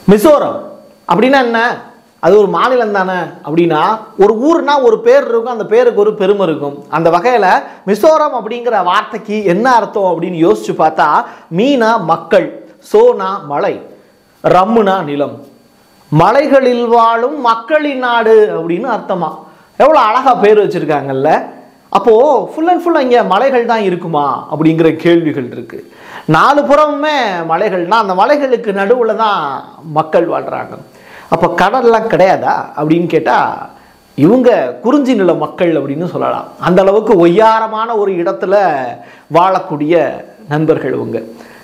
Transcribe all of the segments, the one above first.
மிசோரம் அப்படின்னா என்ன அது ஒரு மாநிலம் தானே அப்படின்னா ஒரு ஊர்னா ஒரு பேர் இருக்கும் அந்த பேருக்கு ஒரு பெருமை இருக்கும் அந்த வகையில் மிசோரம் அப்படிங்கிற வார்த்தைக்கு என்ன அர்த்தம் அப்படின்னு யோசிச்சு பார்த்தா மீனா மக்கள் சோனா மலை ரம்முனா நிலம் மலைகளில் வாழும் மக்களின் நாடு அப்படின்னு அர்த்தமா எவ்வளோ அழகா பேர் வச்சிருக்காங்கல்ல அப்போ ஃபுல் அண்ட் ஃபுல் இங்கே மலைகள் தான் இருக்குமா அப்படிங்கிற கேள்விகள் இருக்கு நாலு புறமுமே மலைகள்னா அந்த மலைகளுக்கு நடுவில் தான் மக்கள் வாழ்றாங்க அப்போ கடல்லாம் கிடையாதா அப்படின்னு கேட்டால் இவங்க குறிஞ்சி நில மக்கள் அப்படின்னு சொல்லலாம் அந்த அளவுக்கு ஒய்யாரமான ஒரு இடத்துல வாழக்கூடிய நண்பர்கள் இவங்க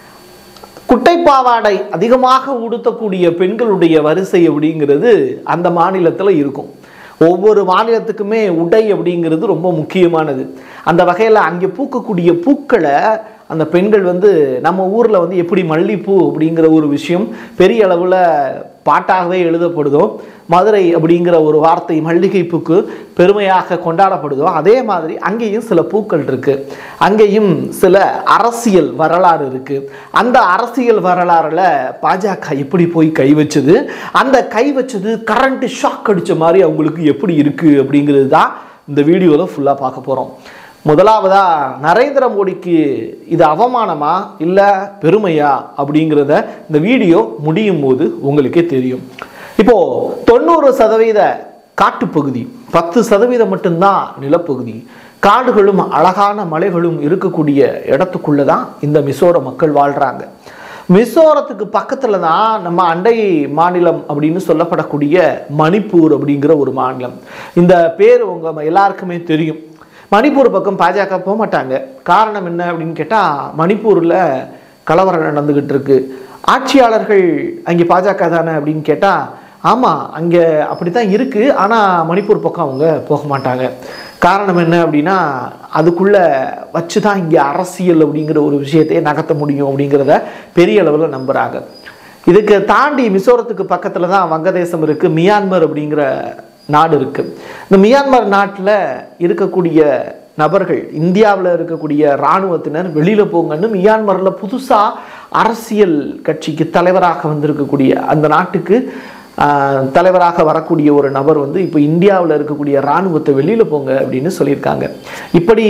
குட்டைப்பாவாடை அதிகமாக உடுத்தக்கூடிய பெண்களுடைய வரிசை அப்படிங்கிறது அந்த மாநிலத்தில் இருக்கும் ஒவ்வொரு மாநிலத்துக்குமே உடை அப்படிங்கிறது ரொம்ப முக்கியமானது அந்த வகையில் அங்கே பூக்கக்கூடிய பூக்களை அந்த பெண்கள் வந்து நம்ம ஊரில் வந்து எப்படி மல்லிப்பூ அப்படிங்கிற ஒரு விஷயம் பெரிய அளவில் பாட்டாகவே எழுதப்படுதோ மதுரை அப்படிங்கிற ஒரு வார்த்தை மல்லிகைப்பூக்கு பெருமையாக கொண்டாடப்படுதோ அதே மாதிரி அங்கேயும் சில பூக்கள் இருக்கு அங்கேயும் சில அரசியல் வரலாறு இருக்கு அந்த அரசியல் வரலாறுல பாஜக எப்படி போய் கை வச்சது அந்த கை வச்சது கரண்ட் ஷாக் அடிச்ச மாதிரி அவங்களுக்கு எப்படி இருக்கு அப்படிங்கிறது தான் இந்த வீடியோவில் ஃபுல்லாக பார்க்க போகிறோம் முதலாவதா நரேந்திர மோடிக்கு இது அவமானமா இல்லை பெருமையா அப்படிங்கிறத இந்த வீடியோ முடியும் போது உங்களுக்கே தெரியும் இப்போ தொண்ணூறு சதவீத காட்டுப்பகுதி பத்து சதவீதம் மட்டும்தான் நிலப்பகுதி காடுகளும் அழகான மலைகளும் இருக்கக்கூடிய இடத்துக்குள்ள தான் இந்த மிசோர மக்கள் வாழ்றாங்க மிசோரத்துக்கு பக்கத்தில் தான் நம்ம அண்டை மாநிலம் அப்படின்னு சொல்லப்படக்கூடிய மணிப்பூர் அப்படிங்கிற ஒரு மாநிலம் இந்த பேர் உங்க எல்லாருக்குமே தெரியும் மணிப்பூர் பக்கம் பாஜக போக மாட்டாங்க காரணம் என்ன அப்படின்னு கேட்டால் மணிப்பூரில் கலவரம் நடந்துக்கிட்டு இருக்கு ஆட்சியாளர்கள் அங்கே பாஜக தானே அப்படின்னு கேட்டால் ஆமாம் அங்கே அப்படி தான் இருக்குது ஆனால் மணிப்பூர் பக்கம் அவங்க போக மாட்டாங்க காரணம் என்ன அப்படின்னா அதுக்குள்ளே வச்சு தான் இங்கே அரசியல் அப்படிங்கிற ஒரு விஷயத்தையே நகர்த்த முடியும் அப்படிங்கிறத பெரிய அளவில் நம்புகிறாங்க இதுக்கு தாண்டி மிசோரத்துக்கு பக்கத்தில் தான் வங்கதேசம் இருக்குது மியான்மர் அப்படிங்கிற நாடு இருக்குது இந்த மியான்மர் நாட்டில் இருக்கக்கூடிய நபர்கள் இந்தியாவில் இருக்கக்கூடிய இராணுவத்தினர் வெளியில் போங்கன்னு மியான்மரில் புதுசாக அரசியல் கட்சிக்கு தலைவராக வந்திருக்கக்கூடிய அந்த நாட்டுக்கு ஆஹ், தலைவராக வரக்கூடிய ஒரு நபர் வந்து இப்போ இந்தியாவில் இருக்கக்கூடிய இராணுவத்தை வெளியில் போங்க அப்படின்னு சொல்லியிருக்காங்க இப்படி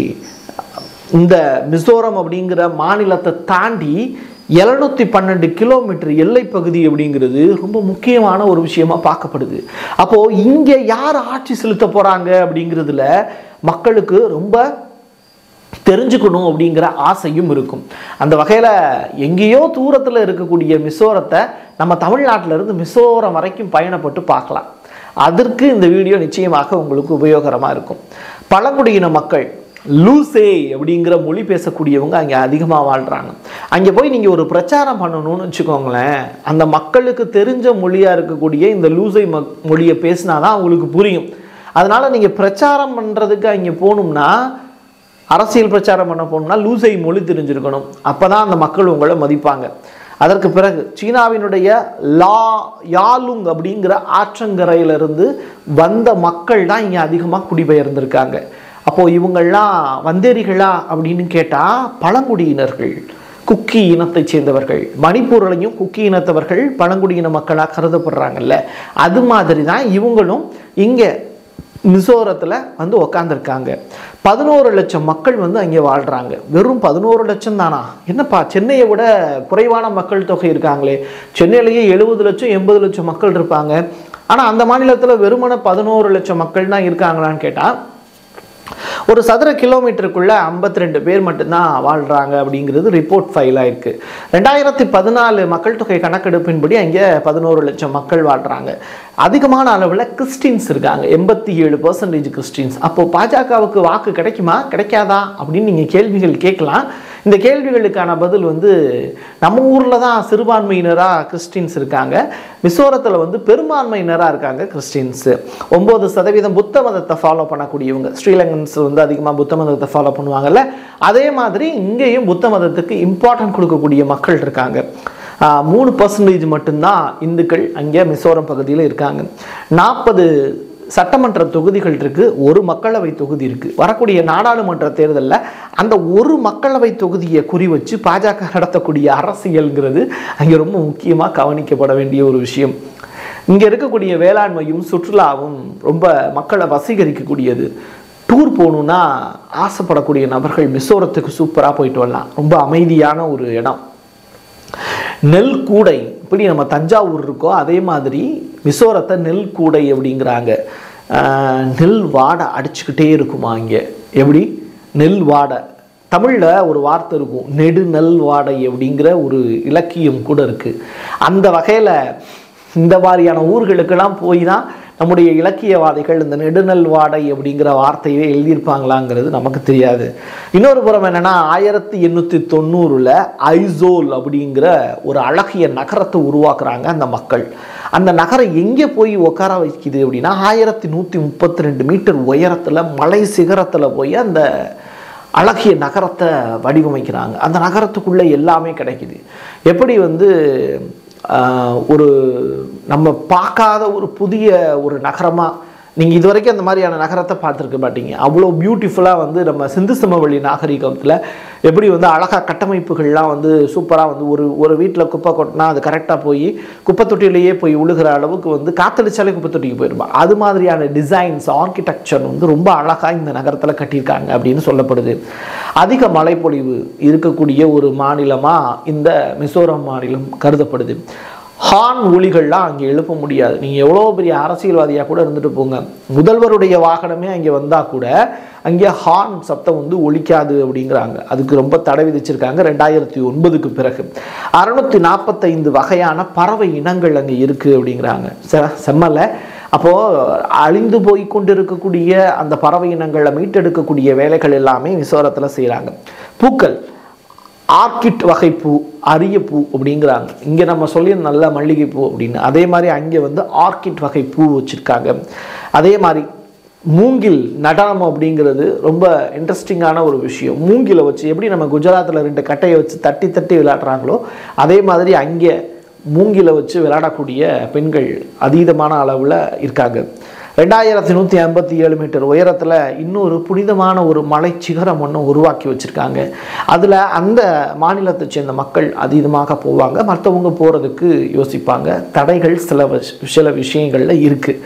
இந்த மிசோரம் அப்படிங்கிற மாநிலத்தை தாண்டி எழுநூத்தி பன்னெண்டு கிலோமீட்டர் எல்லை பகுதி அப்படிங்கிறது ரொம்ப முக்கியமான ஒரு விஷயமா பார்க்கப்படுது அப்போ இங்க யார் ஆட்சி செலுத்த போறாங்க அப்படிங்கிறதுல மக்களுக்கு ரொம்ப தெரிஞ்சுக்கணும் அப்படிங்கிற ஆசையும் இருக்கும் அந்த வகையில் எங்கேயோ தூரத்தில் இருக்கக்கூடிய மிசோரத்தை நம்ம தமிழ்நாட்டில இருந்து மிசோரம் வரைக்கும் பயணப்பட்டு பார்க்கலாம் அதற்கு இந்த வீடியோ நிச்சயமாக உங்களுக்கு உபயோகரமாக இருக்கும் பழங்குடியின மக்கள் லூசே அப்படிங்கிற மொழி பேசக்கூடியவங்க அங்கே அதிகமாக வாழ்கிறாங்க அங்கே போய் நீங்கள் ஒரு பிரச்சாரம் பண்ணணும்னு வச்சுக்கோங்களேன் அந்த மக்களுக்கு தெரிஞ்ச மொழியாக இருக்கக்கூடிய இந்த லூசை மக் மொழியை பேசினா தான் அவங்களுக்கு புரியும் அதனால் நீங்கள் பிரச்சாரம் பண்ணுறதுக்கு அங்கே போகணும்னா அரசியல் பிரச்சாரம் பண்ண போகணும்னா லூசை மொழி தெரிஞ்சிருக்கணும் அப்போ தான் அந்த மக்கள் உங்களை மதிப்பாங்க அதற்கு பிறகு சீனாவினுடைய லா யாலுங் அப்படிங்கிற ஆற்றங்கரையிலிருந்து வந்த மக்கள் தான் இங்கே அதிகமாக குடிபெயர்ந்திருக்காங்க அப்போது இவங்கள்லாம் வந்தேரிகளா அப்படின்னு கேட்டால் பழங்குடியினர்கள் குக்கி இனத்தைச் சேர்ந்தவர்கள் மணிப்பூர்லையும் குக்கி இனத்தவர்கள் பழங்குடியின மக்களாக கருதப்படுறாங்கல்ல அது மாதிரி தான் இவங்களும் இங்கே மிசோரத்தில் வந்து உக்காந்துருக்காங்க பதினோரு லட்சம் மக்கள் வந்து அங்கே வாழ்கிறாங்க வெறும் பதினோரு லட்சம் தானா என்னப்பா சென்னையை விட குறைவான மக்கள் தொகை இருக்காங்களே சென்னையிலேயே எழுபது லட்சம் எண்பது லட்சம் மக்கள் இருப்பாங்க ஆனால் அந்த மாநிலத்தில் வெறுமனே பதினோரு லட்சம் மக்கள் தான் இருக்காங்களான்னு கேட்டால் ஒரு சதுர கிலோமீட்டருக்குள்ள 52 ரெண்டு பேர் மட்டும்தான் வாழ்றாங்க அப்படிங்கிறது ரிப்போர்ட் ஃபைல் ஆயிருக்கு ரெண்டாயிரத்தி பதினாலு மக்கள் தொகை கணக்கெடுப்பின்படி அங்கே பதினோரு லட்சம் மக்கள் வாழ்றாங்க அதிகமான அளவில் கிறிஸ்டின்ஸ் இருக்காங்க எண்பத்தி ஏழு பர்சன்டேஜ் கிறிஸ்டின்ஸ் அப்போ பாஜகவுக்கு வாக்கு கிடைக்குமா கிடைக்காதா அப்படின்னு நீங்கள் கேள்விகள் கேட்கலாம் இந்த கேள்விகளுக்கான பதில் வந்து நம்ம ஊரில் தான் சிறுபான்மையினராக கிறிஸ்டின்ஸ் இருக்காங்க மிசோரத்தில் வந்து பெரும்பான்மையினராக இருக்காங்க கிறிஸ்டின்ஸு ஒம்பது சதவீதம் புத்த மதத்தை ஃபாலோ பண்ணக்கூடியவங்க ஸ்ரீலங்கன்ஸ் வந்து அதிகமாக புத்த மதத்தை ஃபாலோ பண்ணுவாங்கல்ல அதே மாதிரி இங்கேயும் புத்த மதத்துக்கு இம்பார்ட்டன்ட் கொடுக்கக்கூடிய மக்கள் இருக்காங்க ஆஹ், மூணு பர்சன்டேஜ் மட்டும்தான் இந்துக்கள் அங்கே மிசோரம் பகுதியில் இருக்காங்க நாற்பது சட்டமன்ற தொகுதிகள் இருக்கு ஒரு மக்களவை தொகுதி இருக்கு வரக்கூடிய நாடாளுமன்ற தேர்தலில் அந்த ஒரு மக்களவை தொகுதியை குறி வச்சு பாஜக நடத்தக்கூடிய அரசியல்ங்கிறது அங்கே ரொம்ப முக்கியமாக கவனிக்கப்பட வேண்டிய ஒரு விஷயம் இங்கே இருக்கக்கூடிய வேளாண்மையும் சுற்றுலாவும் ரொம்ப மக்களை வசீகரிக்கக்கூடியது டூர் போகணுன்னா ஆசைப்படக்கூடிய நபர்கள் மிசோரத்துக்கு சூப்பராக போயிட்டு வரலாம் ரொம்ப அமைதியான ஒரு இடம் நெல் கூடை இப்படி நம்ம தஞ்சாவூர் இருக்கோ அதே மாதிரி மிசோரத்தை நெல் கூடை அப்படிங்கிறாங்க ஆஹ் நெல் வாடை அடிச்சுக்கிட்டே இருக்குமா இங்கே எப்படி நெல் வாடை தமிழில் ஒரு வார்த்தை இருக்கும் நெடு நெல் வாடை அப்படிங்கிற ஒரு இலக்கியம் கூட இருக்குது அந்த வகையில் இந்த மாதிரியான ஊர்களுக்கெல்லாம் போய் தான் நம்முடைய இலக்கியவாதிகள் இந்த நெடுநல் வாடை அப்படிங்கிற வார்த்தையை எழுதியிருப்பாங்களாங்கிறது நமக்கு தெரியாது இன்னொரு புறம் என்னன்னா ஆயிரத்தி எண்ணூற்றி தொண்ணூறில் ஐசோல் அப்படிங்கிற ஒரு அழகிய நகரத்தை உருவாக்குறாங்க அந்த மக்கள் அந்த நகரம் எங்கே போய் உட்கார வைக்குது அப்படின்னா ஆயிரத்தி நூற்றி முப்பத்தி ரெண்டு மீட்டர் உயரத்தில் மலை சிகரத்தில் போய் அந்த அழகிய நகரத்தை வடிவமைக்கிறாங்க அந்த நகரத்துக்குள்ளே எல்லாமே கிடைக்குது எப்படி வந்து ஆஹ், ஒரு நம்ம பார்க்காத ஒரு புதிய ஒரு நகரமாக நீங்கள் இது வரைக்கும் அந்த மாதிரியான நகரத்தை பார்த்துருக்க மாட்டீங்க அவ்வளோ பியூட்டிஃபுல்லாக வந்து நம்ம சிந்து சமவெளி நாகரிகத்தில் எப்படி வந்து அழகா கட்டமைப்புகள்லாம் வந்து சூப்பராக வந்து ஒரு ஒரு வீட்டில் குப்பை கொட்டினா அது கரெக்டாக போய் குப்பை தொட்டியிலேயே போய் விழுகிற அளவுக்கு வந்து காத்தடிச்சாலே குப்பை தொட்டிக்கு போயிருப்பா அது மாதிரியான டிசைன்ஸ் ஆர்கிடெக்சர் வந்து ரொம்ப அழகாக இந்த நகரத்தில் கட்டியிருக்காங்க அப்படின்னு சொல்லப்படுது அதிக மழைப்பொழிவு இருக்கக்கூடிய ஒரு மாநிலமாக இந்த மிசோரம் மாநிலம் கருதப்படுது ஹார்ன் ஒலிகள்லாம் அங்கே எழுப்ப முடியாது நீங்கள் எவ்வளோ பெரிய அரசியல்வாதியாக கூட இருந்துட்டு போங்க முதல்வருடைய வாகனமே அங்கே வந்தால் கூட அங்கே ஹார்ன் சத்தம் வந்து ஒலிக்காது அப்படிங்கிறாங்க அதுக்கு ரொம்ப தடை விதிச்சிருக்காங்க ரெண்டாயிரத்தி ஒன்பதுக்கு பிறகு அறுநூத்தி நாற்பத்தைந்து வகையான பறவை இனங்கள் அங்கே இருக்குது அப்படிங்கிறாங்க செ செம்மல அப்போது அழிந்து போய் கொண்டிருக்கக்கூடிய அந்த பறவை இனங்களை மீட்டெடுக்கக்கூடிய வேலைகள் எல்லாமே மிசோரத்தில் செய்கிறாங்க பூக்கள் ஆர்கிட் வகை பூ அரிய பூ அப்படிங்கிறாங்க இங்கே நம்ம சொல்லி நல்ல மல்லிகை பூ அப்படின்னு அதே மாதிரி அங்கே வந்து ஆர்கிட் வகை பூ வச்சுருக்காங்க அதே மாதிரி மூங்கில் நடனம் அப்படிங்கிறது ரொம்ப இன்ட்ரெஸ்டிங்கான ஒரு விஷயம் மூங்கிலை வச்சு எப்படி நம்ம குஜராத்தில் ரெண்டு கட்டையை வச்சு தட்டி தட்டி விளையாடுறாங்களோ அதே மாதிரி அங்கே மூங்கிலை வச்சு விளையாடக்கூடிய பெண்கள் அதீதமான அளவில் இருக்காங்க ரெண்டாயிரத்தி நூற்றி ஐம்பத்தி ஏழு மீட்டர் உயரத்தில் இன்னொரு புனிதமான ஒரு மலை சிகரம் ஒன்று உருவாக்கி வச்சுருக்காங்க அதில் அந்த மாநிலத்தை சேர்ந்த மக்கள் அதீதமாக போவாங்க மற்றவங்க போகிறதுக்கு யோசிப்பாங்க தடைகள் சில விஷ- சில விஷயங்களில் இருக்குது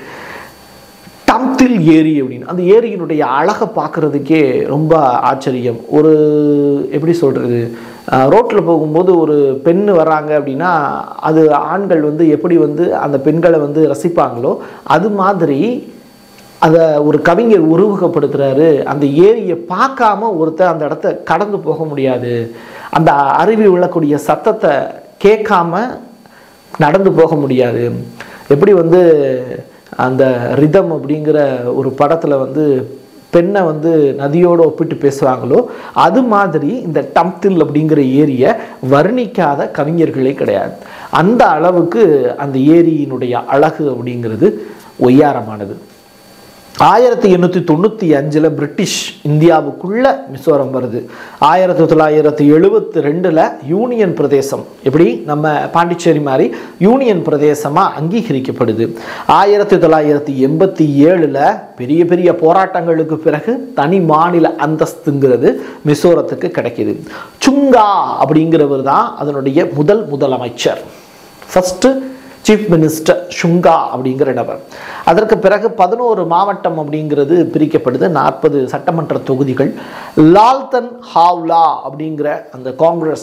டம்தில் ஏரி அப்படின்னு அந்த ஏரியினுடைய அழகை பார்க்குறதுக்கே ரொம்ப ஆச்சரியம் ஒரு எப்படி சொல்கிறது ரோட்டில் போகும்போது ஒரு பெண் வர்றாங்க அப்படின்னா அது ஆண்கள் வந்து எப்படி வந்து அந்த பெண்களை வந்து ரசிப்பாங்களோ அது மாதிரி அதை ஒரு கவிஞர் உருவகப்படுத்துறாரு அந்த ஏரியை பார்க்காம ஒருத்தர் அந்த இடத்த கடந்து போக முடியாது அந்த அருவி விழக்கூடிய சத்தத்தை கேட்காம நடந்து போக முடியாது எப்படி வந்து அந்த ரிதம் அப்படிங்கிற ஒரு படத்தில் வந்து பெண்ணை வந்து நதியோடு ஒப்பிட்டு பேசுவாங்களோ அது மாதிரி இந்த டம்தில் அப்படிங்கிற ஏரியை வர்ணிக்காத கவிஞர்களே கிடையாது அந்த அளவுக்கு அந்த ஏரியினுடைய அழகு அப்படிங்கிறது ஒய்யாரமானது ஆயிரத்தி எண்ணூற்றி தொண்ணூற்றி அஞ்சில் பிரிட்டிஷ் இந்தியாவுக்குள்ள மிசோரம் வருது ஆயிரத்தி தொள்ளாயிரத்தி எழுபத்தி ரெண்டில் யூனியன் பிரதேசம் எப்படி நம்ம பாண்டிச்சேரி மாதிரி யூனியன் பிரதேசமாக அங்கீகரிக்கப்படுது ஆயிரத்தி தொள்ளாயிரத்தி எண்பத்தி ஏழில் பெரிய பெரிய போராட்டங்களுக்கு பிறகு தனி மாநில அந்தஸ்துங்கிறது மிசோரத்துக்கு கிடைக்கிது சுங்கா அப்படிங்கிறவர் தான் அதனுடைய முதல் முதலமைச்சர் ஃபஸ்ட்டு சீஃப் மினிஸ்டர் ஷுங்கா அப்படிங்கிற நபர் அதற்கு பிறகு பதினோரு மாவட்டம் அப்படிங்கிறது பிரிக்கப்படுது நாற்பது சட்டமன்ற தொகுதிகள் லால்தன் ஹாவ்லா அப்படிங்கிற அந்த காங்கிரஸ்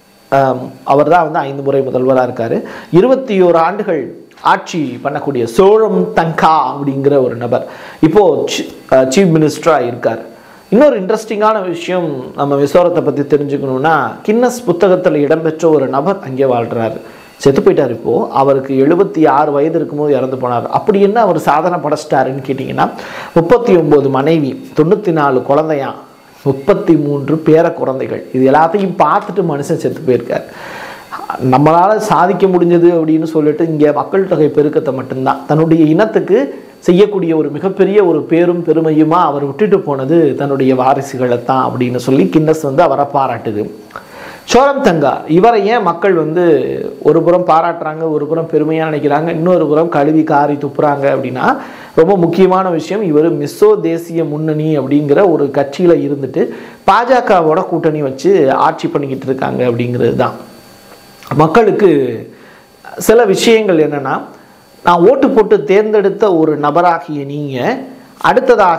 அவர் தான் வந்து ஐந்து முறை முதல்வராக இருக்கார் இருபத்தி ஓரு ஆண்டுகள் ஆட்சி பண்ணக்கூடிய சோழம் தங்கா அப்படிங்கிற ஒரு நபர் இப்போது சீஃப் மினிஸ்டராக இருக்கார் இன்னொரு இன்ட்ரெஸ்டிங்கான விஷயம் நம்ம மிசோரத்தை பற்றி தெரிஞ்சுக்கணுன்னா கின்னஸ் புத்தகத்தில் இடம்பெற்ற ஒரு நபர் அங்கே வாழ்கிறாரு செத்து போயிட்டார் இப்போது அவருக்கு எழுபத்தி ஆறு வயது இருக்கும்போது இறந்து போனார் அப்படி என்ன அவர் சாதனை படைச்சிட்டாருன்னு கேட்டிங்கன்னா முப்பத்தி ஒம்பது மனைவி தொண்ணூற்றி நாலு குழந்தையாம் முப்பத்தி மூன்று பேர குழந்தைகள் இது எல்லாத்தையும் பார்த்துட்டு மனுஷன் செத்து போயிருக்கார் நம்மளால் சாதிக்க முடிஞ்சது அப்படின்னு சொல்லிட்டு இங்கே மக்கள் தொகை பெருக்கத்தை மட்டும்தான் தன்னுடைய இனத்துக்கு செய்யக்கூடிய ஒரு மிகப்பெரிய ஒரு பேரும் பெருமையுமா அவர் விட்டுட்டு போனது தன்னுடைய வாரிசுகளை தான் அப்படின்னு சொல்லி கின்னஸ் வந்து அவரை பாராட்டுது சோரம் தங்கா இவரை ஏன் மக்கள் வந்து ஒரு புறம் பாராட்டுறாங்க ஒரு புறம் பெருமையாக நினைக்கிறாங்க இன்னொரு புறம் கழுவி காரி துப்புறாங்க அப்படின்னா ரொம்ப முக்கியமான விஷயம் இவர் மிசோ தேசிய முன்னணி அப்படிங்கிற ஒரு கட்சியில் இருந்துட்டு பாஜகவோட கூட்டணி வச்சு ஆட்சி பண்ணிக்கிட்டு இருக்காங்க அப்படிங்கிறது தான் மக்களுக்கு சில விஷயங்கள் என்னென்னா நான் ஓட்டு போட்டு தேர்ந்தெடுத்த ஒரு நபராகிய நீங்கள் அடுத்ததாக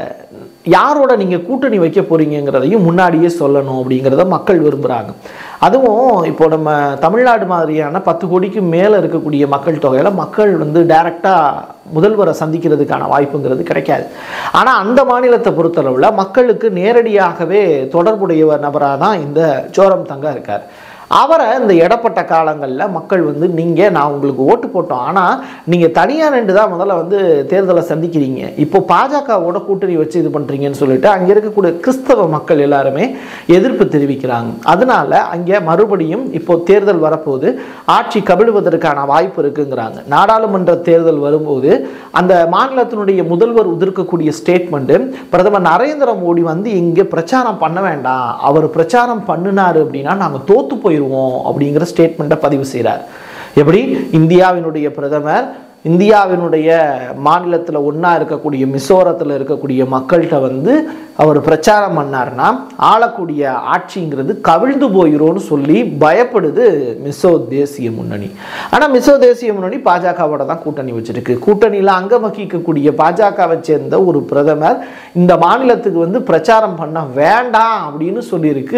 யாரோட நீங்கள் கூட்டணி வைக்க போகிறீங்கிறதையும் முன்னாடியே சொல்லணும் அப்படிங்கிறத மக்கள் விரும்புகிறாங்க அதுவும் இப்போ நம்ம தமிழ்நாடு மாதிரியான பத்து கோடிக்கு மேலே இருக்கக்கூடிய மக்கள் தொகையில் மக்கள் வந்து டைரெக்டாக முதல்வரை சந்திக்கிறதுக்கான வாய்ப்புங்கிறது கிடைக்காது ஆனால் அந்த மாநிலத்தை பொறுத்தளவில் மக்களுக்கு நேரடியாகவே தொடர்புடைய நபராக தான் இந்த சோரம் தங்கா இருக்கார் அவரை இந்த இடப்பட்ட காலங்களில் மக்கள் வந்து நீங்கள் நான் உங்களுக்கு ஓட்டு போட்டோம் ஆனால் நீங்கள் தனியாக ரெண்டு தான் முதல்ல வந்து தேர்தலை சந்திக்கிறீங்க இப்போ பாஜகவோட கூட்டணி வச்சு இது பண்ணுறீங்கன்னு சொல்லிட்டு அங்கே இருக்கக்கூடிய கிறிஸ்தவ மக்கள் எல்லாருமே எதிர்ப்பு தெரிவிக்கிறாங்க அதனால அங்கே மறுபடியும் இப்போ தேர்தல் வரப்போது ஆட்சி கவிழுவதற்கான வாய்ப்பு இருக்குங்கிறாங்க நாடாளுமன்ற தேர்தல் வரும்போது அந்த மாநிலத்தினுடைய முதல்வர் உதிர்க்கக்கூடிய ஸ்டேட்மெண்ட்டு பிரதமர் நரேந்திர மோடி வந்து இங்கே பிரச்சாரம் பண்ண வேண்டாம் அவர் பிரச்சாரம் பண்ணினார் அப்படின்னா நாங்கள் தோத்து போயிடுவோம் அப்படிங்கிற ஸ்டேட்மெண்ட்டை பதிவு செய்கிறார் எப்படி இந்தியாவினுடைய பிரதமர் இந்தியாவினுடைய மாநிலத்தில் ஒன்றா இருக்கக்கூடிய மிசோரத்தில் இருக்கக்கூடிய மக்கள்கிட்ட வந்து அவர் பிரச்சாரம் பண்ணார்னா ஆளக்கூடிய ஆட்சிங்கிறது கவிழ்ந்து போயிடும்னு சொல்லி பயப்படுது மிசோ தேசிய முன்னணி ஆனால் மிசோ தேசிய முன்னணி பாஜகவோட தான் கூட்டணி வச்சிருக்கு கூட்டணியில் அங்கம் வகிக்கக்கூடிய பாஜகவை சேர்ந்த ஒரு பிரதமர் இந்த மாநிலத்துக்கு வந்து பிரச்சாரம் பண்ண வேண்டாம் அப்படின்னு சொல்லியிருக்கு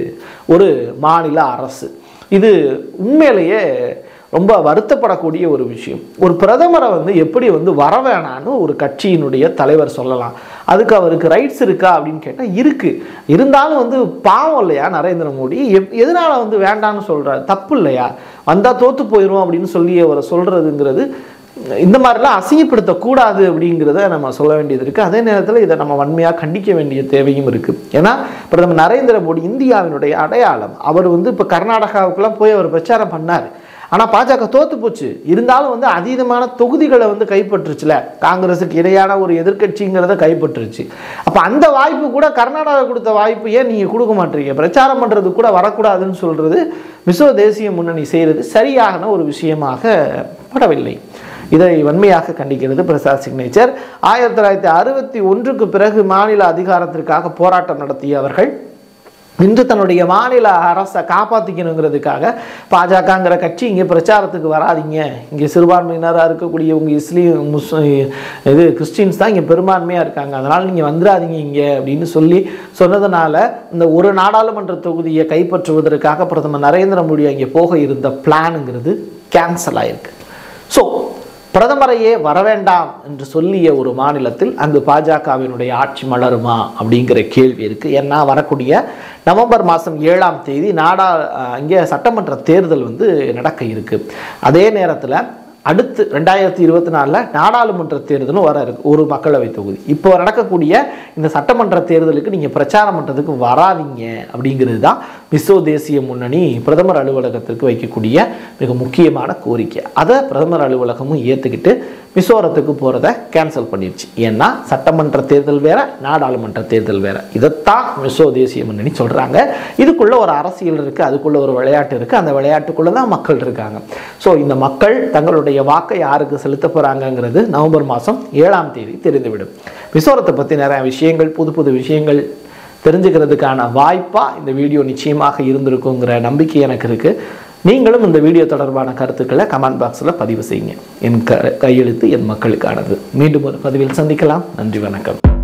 ஒரு மாநில அரசு இது உண்மையிலேயே ரொம்ப வருத்தப்படக்கூடிய ஒரு விஷயம் ஒரு பிரதமரை வந்து எப்படி வந்து வர வேணான்னு ஒரு கட்சியினுடைய தலைவர் சொல்லலாம் அதுக்கு அவருக்கு ரைட்ஸ் இருக்கா அப்படின்னு கேட்டால் இருக்கு இருந்தாலும் வந்து பாவம் இல்லையா நரேந்திர மோடி எப் எதனால வந்து வேண்டான்னு சொல்றாரு தப்பு இல்லையா வந்தால் தோத்து போயிடும் அப்படின்னு சொல்லி அவரை சொல்றதுங்கிறது இந்த மாதிரிலாம் அசிங்கப்படுத்தக்கூடாது அப்படிங்கிறத நம்ம சொல்ல வேண்டியது இருக்குது அதே நேரத்தில் இதை நம்ம வன்மையாக கண்டிக்க வேண்டிய தேவையும் இருக்குது ஏன்னா பிரதமர் நரேந்திர மோடி இந்தியாவினுடைய அடையாளம் அவர் வந்து இப்போ கர்நாடகாவுக்குலாம் போய் அவர் பிரச்சாரம் பண்ணார் ஆனால் பாஜக தோத்து போச்சு இருந்தாலும் வந்து அதீதமான தொகுதிகளை வந்து கைப்பற்றுச்சுல காங்கிரஸுக்கு இணையான ஒரு எதிர்க்கட்சிங்கிறத கைப்பற்றுச்சு அப்போ அந்த வாய்ப்பு கூட கர்நாடகா கொடுத்த வாய்ப்பு ஏன் நீங்கள் கொடுக்க மாட்டீங்க பிரச்சாரம் பண்ணுறது கூட வரக்கூடாதுன்னு சொல்கிறது மிசோ தேசிய முன்னணி செய்கிறது சரியான ஒரு விஷயமாக படவில்லை இதை வன்மையாக கண்டிக்கிறது பிரசாத் சிக்னேச்சர் ஆயிரத்தி தொள்ளாயிரத்தி அறுபத்தி ஒன்றுக்கு பிறகு மாநில அதிகாரத்திற்காக போராட்டம் நடத்திய அவர்கள் இன்று தன்னுடைய மாநில அரசை காப்பாற்றிக்கணுங்கிறதுக்காக பாஜகங்கிற கட்சி இங்கே பிரச்சாரத்துக்கு வராதீங்க இங்கே சிறுபான்மையினராக இருக்கக்கூடிய உங்கள் இஸ்லீம் முஸ் இது கிறிஸ்டின்ஸ் தான் இங்கே பெரும்பான்மையாக இருக்காங்க அதனால் நீங்கள் வந்துடாதீங்க இங்கே அப்படின்னு சொல்லி சொன்னதுனால இந்த ஒரு நாடாளுமன்ற தொகுதியை கைப்பற்றுவதற்காக பிரதமர் நரேந்திர மோடி அங்கே போக இருந்த பிளானுங்கிறது கேன்சல் ஆயிருக்கு ஸோ பிரதமரையே வரவேண்டாம் என்று சொல்லிய ஒரு மாநிலத்தில் அங்கு பாஜகவினுடைய ஆட்சி மலருமா அப்படிங்கிற கேள்வி இருக்குது ஏன்னா வரக்கூடிய நவம்பர் மாதம் ஏழாம் தேதி நாடா அங்கே சட்டமன்ற தேர்தல் வந்து நடக்க இருக்கு அதே நேரத்தில் அடுத்து ரெண்டாயிரத்தி இருபத்தி நாலில் நாடாளுமன்ற தேர்தலும் வர இருக்கு ஒரு மக்களவை தொகுதி இப்போ நடக்கக்கூடிய இந்த சட்டமன்ற தேர்தலுக்கு நீங்கள் பிரச்சாரம் பண்ணுறதுக்கு வராதீங்க அப்படிங்கிறது தான் மிசோ தேசிய முன்னணி பிரதமர் அலுவலகத்திற்கு வைக்கக்கூடிய மிக முக்கியமான கோரிக்கை அதை பிரதமர் அலுவலகமும் ஏற்றுக்கிட்டு மிசோரத்துக்கு போகிறத கேன்சல் பண்ணிடுச்சு ஏன்னா சட்டமன்ற தேர்தல் வேற நாடாளுமன்ற தேர்தல் வேற இதைத்தான் மிசோ தேசிய முன்னணி சொல்கிறாங்க இதுக்குள்ள ஒரு அரசியல் இருக்குது அதுக்குள்ள ஒரு விளையாட்டு இருக்குது அந்த விளையாட்டுக்குள்ளே தான் மக்கள் இருக்காங்க ஸோ இந்த மக்கள் தங்களுடைய வாக்கை யாருக்கு செலுத்த போகிறாங்கங்கிறது நவம்பர் மாதம் ஏழாம் தேதி தெரிந்துவிடும் மிசோரத்தை பற்றி நிறைய விஷயங்கள் புது புது விஷயங்கள் தெரிஞ்சுக்கிறதுக்கான வாய்ப்பாக இந்த வீடியோ நிச்சயமாக இருந்திருக்குங்கிற நம்பிக்கை எனக்கு இருக்குது நீங்களும் இந்த வீடியோ தொடர்பான கருத்துக்களை கமெண்ட் பாக்ஸில் பதிவு செய்யுங்க என் க கையெழுத்து என் மக்களுக்கானது மீண்டும் ஒரு பதிவில் சந்திக்கலாம் நன்றி வணக்கம்